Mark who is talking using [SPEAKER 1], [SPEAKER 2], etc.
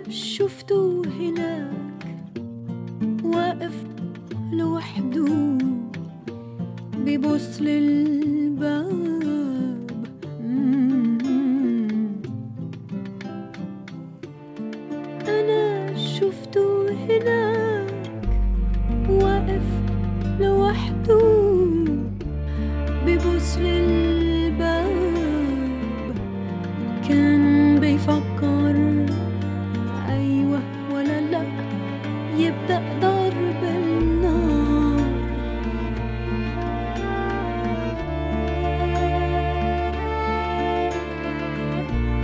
[SPEAKER 1] شفته هناك واقف لوحده بيبص للباب مم. أنا شفته هناك واقف لوحده بيبص للباب كان بيفكر